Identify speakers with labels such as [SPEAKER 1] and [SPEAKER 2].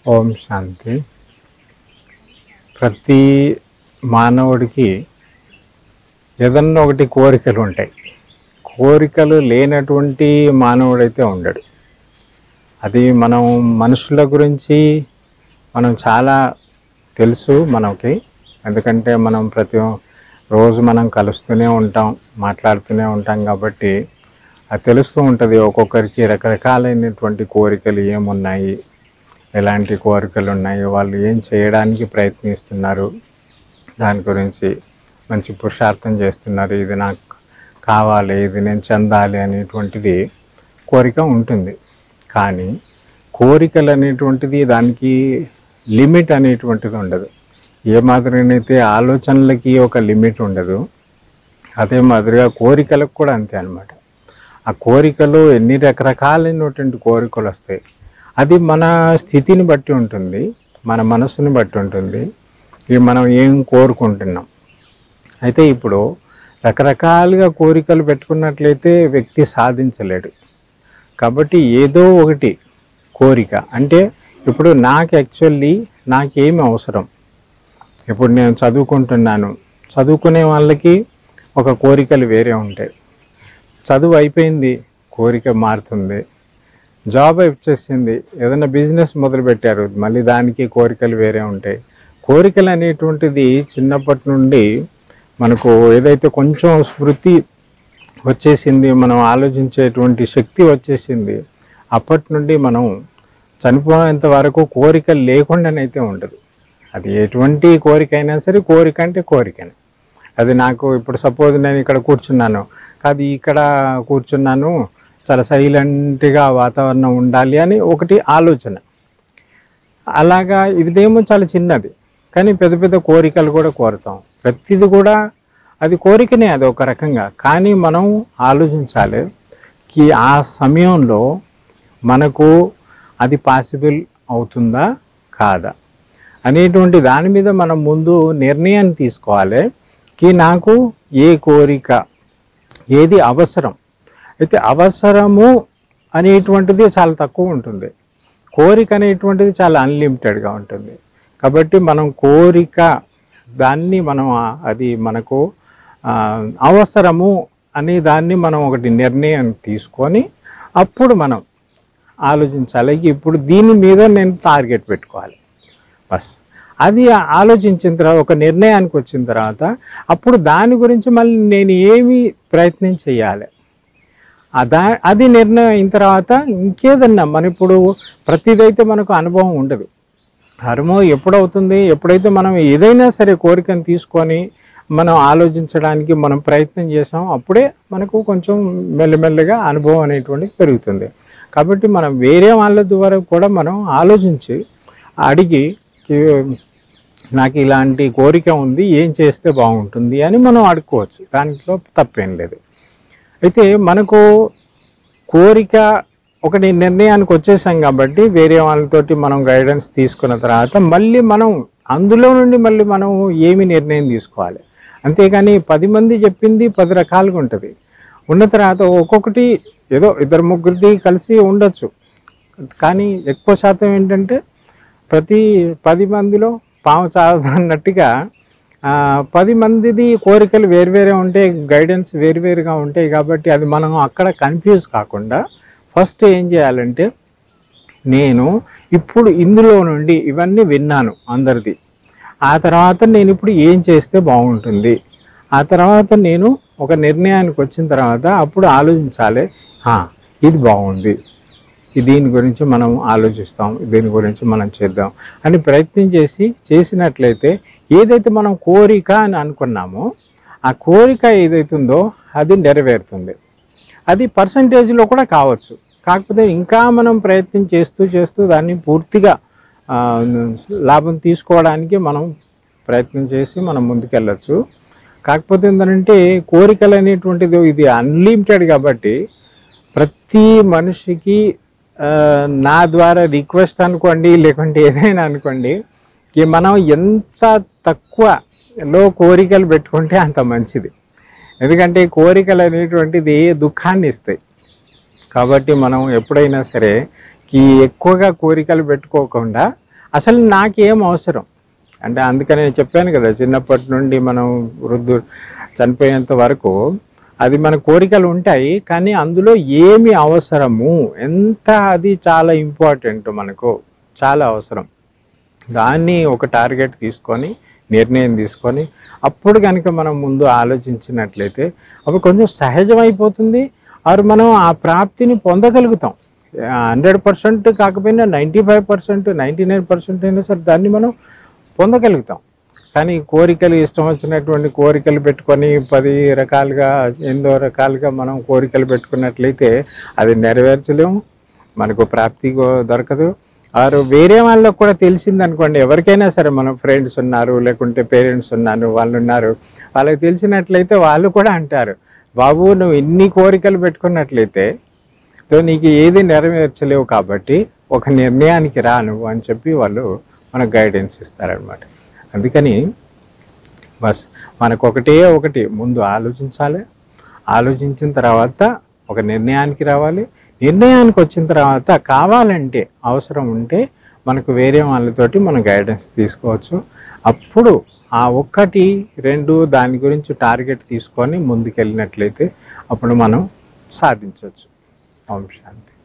[SPEAKER 1] ఓం శాంతి ప్రతి మానవుడికి ఏదన్నా ఒకటి కోరికలు ఉంటాయి కోరికలు లేనటువంటి మానవుడైతే ఉండడు అది మనం మనుషుల గురించి మనం చాలా తెలుసు మనకి ఎందుకంటే మనం ప్రతి రోజు మనం కలుస్తూనే ఉంటాం మాట్లాడుతూనే ఉంటాం కాబట్టి అది తెలుస్తూ ఉంటుంది ఒక్కొక్కరికి రకరకాలైనటువంటి కోరికలు ఏమున్నాయి ఎలాంటి కోరికలు ఉన్నాయి వాళ్ళు ఏం చేయడానికి ప్రయత్నిస్తున్నారు దాని గురించి మంచి పురుషార్థం చేస్తున్నారు ఇది నాకు కావాలి ఇది నేను చెందాలి అనేటువంటిది కోరిక ఉంటుంది కానీ కోరికలు అనేటువంటిది దానికి లిమిట్ అనేటువంటిది ఉండదు ఏ మాదిరినైతే ఆలోచనలకి ఒక లిమిట్ ఉండదు అదే మాదిరిగా కోరికలకు కూడా అంతే అన్నమాట ఆ కోరికలు ఎన్ని రకరకాలైనటువంటి కోరికలు వస్తాయి అది మన స్థితిని బట్టి ఉంటుంది మన మనసుని బట్టి ఉంటుంది ఇవి మనం ఏం కోరుకుంటున్నాం అయితే ఇప్పుడు రకరకాలుగా కోరికలు పెట్టుకున్నట్లయితే వ్యక్తి సాధించలేడు కాబట్టి ఏదో ఒకటి కోరిక అంటే ఇప్పుడు నాకు యాక్చువల్లీ నాకేమి అవసరం ఇప్పుడు నేను చదువుకుంటున్నాను చదువుకునే వాళ్ళకి ఒక కోరికలు వేరే ఉంటాయి చదువు అయిపోయింది కోరిక మారుతుంది జాబ్ వచ్చేసింది ఏదైనా బిజినెస్ మొదలు పెట్టారు మళ్ళీ దానికి కోరికలు వేరే ఉంటాయి కోరికలు అనేటువంటిది చిన్నప్పటి నుండి మనకు ఏదైతే కొంచెం స్మృతి వచ్చేసింది మనం ఆలోచించేటువంటి శక్తి వచ్చేసింది అప్పటి నుండి మనం చనిపోయేంత వరకు కోరిక లేకుండానైతే ఉండదు అది ఎటువంటి కోరిక అయినా సరే కోరిక అంటే కోరికనే అది నాకు ఇప్పుడు సపోజ్ నేను ఇక్కడ కూర్చున్నాను కాదు ఇక్కడ కూర్చున్నాను చాలా సైలెంట్గా వాతావరణం ఉండాలి అని ఒకటి ఆలోచన అలాగా ఇదేమో చాలా చిన్నది కానీ పెద్ద పెద్ద కోరికలు కూడా కోరుతాం ప్రతిది కూడా అది కోరికనే అది ఒక రకంగా కానీ మనం ఆలోచించాలి కి ఆ సమయంలో మనకు అది పాసిబుల్ అవుతుందా కాదా అనేటువంటి దాని మీద మనం ముందు నిర్ణయాన్ని తీసుకోవాలి కి నాకు ఏ కోరిక ఏది అవసరం అయితే అవసరము అనేటువంటిది చాలా తక్కువ ఉంటుంది కోరిక అనేటువంటిది చాలా అన్లిమిటెడ్గా ఉంటుంది కాబట్టి మనం కోరిక దాన్ని మనం ఆ- అది మనకు ఆ, అవసరము అనే దాన్ని మనం ఒకటి నిర్ణయం తీసుకొని అప్పుడు మనం ఆలోచించాలి ఇప్పుడు దీని మీద నేను టార్గెట్ పెట్టుకోవాలి బస్ అది ఆలోచించిన తర్వాత ఒక నిర్ణయానికి వచ్చిన తర్వాత అప్పుడు దాని గురించి మళ్ళీ నేను ఏమి ప్రయత్నం చేయాలి ఆ దా అది నిర్ణయం అయిన తర్వాత ఇంకేదన్నా మన ఇప్పుడు ప్రతిదైతే మనకు అనుభవం ఉండదు అనుభవం ఎప్పుడవుతుంది ఎప్పుడైతే మనం ఏదైనా సరే కోరికను తీసుకొని మనం ఆలోచించడానికి మనం ప్రయత్నం చేసాం అప్పుడే మనకు కొంచెం మెల్లమెల్లగా అనుభవం అనేటువంటిది పెరుగుతుంది కాబట్టి మనం వేరే వాళ్ళ ద్వారా కూడా మనం ఆలోచించి అడిగి "కి- నాకు ఇలాంటి కోరిక ఉంది ఏం చేస్తే బాగుంటుంది అని మనం అడుక్కోవచ్చు దాంట్లో తప్పేం లేదు అయితే మనకు కోరిక ఒకటి నిర్ణయానికి వచ్చేసాం కాబట్టి వేరే వాళ్ళతోటి మనం గైడెన్స్ తీసుకున్న తర్వాత మళ్ళీ మనం అందులో నుండి మళ్ళీ మనం ఏమి నిర్ణయం తీసుకోవాలి అంతేగాని పది మంది చెప్పింది పది రకాలుగా ఉంటుంది ఉన్న తర్వాత ఒక్కొక్కటి ఏదో ఇద్దరు ముగ్గురిది కలిసి ఉండొచ్చు కానీ ఎక్కువ శాతం ఏంటంటే ప్రతి పది మందిలో పాము చావదు అన్నట్టుగా ఆ, పది మందిది కోరికలు వేరువేరే ఉంటాయి గైడెన్స్ వేరువేరుగా ఉంటాయి కాబట్టి అది మనం అక్కడ కన్ఫ్యూజ్ కాకుండా ఫస్ట్ ఏం చేయాలంటే నేను ఇప్పుడు ఇందులో నుండి ఇవన్నీ విన్నాను అందరిది ఆ తర్వాత నేను ఇప్పుడు ఏం చేస్తే బాగుంటుంది ఆ తర్వాత నేను ఒక నిర్ణయానికి వచ్చిన తర్వాత అప్పుడు ఆలోచించాలి "హా, ఇది బాగుంది ఈ దీని గురించి మనం ఆలోచిస్తాం దీని గురించి మనం చేద్దాం అని ప్రయత్నం చేసి చేసినట్లయితే ఏదైతే మనం కోరిక అని అనుకున్నామో ఆ కోరిక ఏదైతుందో అది నెరవేరుతుంది అది పర్సంటేజ్లో కూడా కావచ్చు కాకపోతే ఇంకా మనం ప్రయత్నం చేస్తూ చేస్తూ దాన్ని పూర్తిగా ఆ, లాభం తీసుకోవడానికి మనం ప్రయత్నం చేసి మనం ముందుకెళ్ళచ్చు కాకపోతే ఏంటంటే కోరికలు అనేటువంటిది ఇది అన్లిమిటెడ్ కాబట్టి ప్రతి మనిషికి ఆ, నా ద్వారా రిక్వెస్ట్ అనుకోండి లేకుంటే ఏదైనా అనుకోండి కి మనం ఎంత తక్కువలో కోరికలు పెట్టుకుంటే అంత మంచిది ఎందుకంటే కోరికలు అనేటువంటిది దుఃఖాన్ని ఇస్తాయి కాబట్టి మనం ఎప్పుడైనా సరే కి ఎక్కువగా కోరికలు పెట్టుకోకుండా అసలు నాకేం అవసరం అంటే అందుకని నేను చెప్పాను కదా చిన్నప్పటి నుండి మనం వృద్ధు చనిపోయేంత వరకు అది మన కోరికలు ఉంటాయి కానీ అందులో ఏమి అవసరము ఎంత అది చాలా ఇంపార్టెంట్ మనకు చాలా అవసరం దాన్ని ఒక టార్గెట్ తీసుకొని నిర్ణయం తీసుకొని అప్పుడు కనుక మనం ముందు ఆలోచించినట్లయితే అప్పుడు కొంచెం సహజం అయిపోతుంది ఆరు మనం ఆ ప్రాప్తిని పొందగలుగుతాం హండ్రెడ్ పర్సెంట్ కాకపోయినా ninety five percent ninety nine percent అయినా సరే దాన్ని మనం పొందగలుగుతాం కానీ కోరికలు ఇష్టం వచ్చినటువంటి కోరికలు పెట్టుకొని పది రకాలుగా ఎనిమిదో రకాలుగా మనం కోరికలు పెట్టుకున్నట్లయితే అది నెరవేర్చలేము మనకు ప్రాప్తి గో- దొరకదు ఆరు వేరే వాళ్ళకు కూడా తెలిసింది అనుకోండి ఎవరికైనా సరే మన ఫ్రెండ్స్ ఉన్నారు లేకుంటే పేరెంట్స్ ఉన్నారు వాళ్ళు ఉన్నారు వాళ్ళకి తెలిసినట్లయితే వాళ్ళు కూడా అంటారు బాబు నువ్వు ఇన్ని కోరికలు పెట్టుకున్నట్లయితే సో నీకు ఏది నెరవేర్చలేవు కాబట్టి ఒక నిర్ణయానికి రా నువ్వు అని చెప్పి వాళ్ళు మనకు గైడెన్స్ ఇస్తారనమాట అందుకని బస్ మనకు ఒకటే ఒకటి ముందు ఆలోచించాలి ఆలోచించిన తర్వాత ఒక నిర్ణయానికి రావాలి నిర్ణయానికి వచ్చిన తర్వాత కావాలంటే అవసరం ఉంటే మనకు వేరే వాళ్ళతోటి మనం గైడెన్స్ తీసుకోవచ్చు అప్పుడు ఆ ఒక్కటి రెండు దాని గురించి టార్గెట్ తీసుకొని ముందుకెళ్ళినట్లయితే అప్పుడు మనం సాధించవచ్చు ఓం శాంతి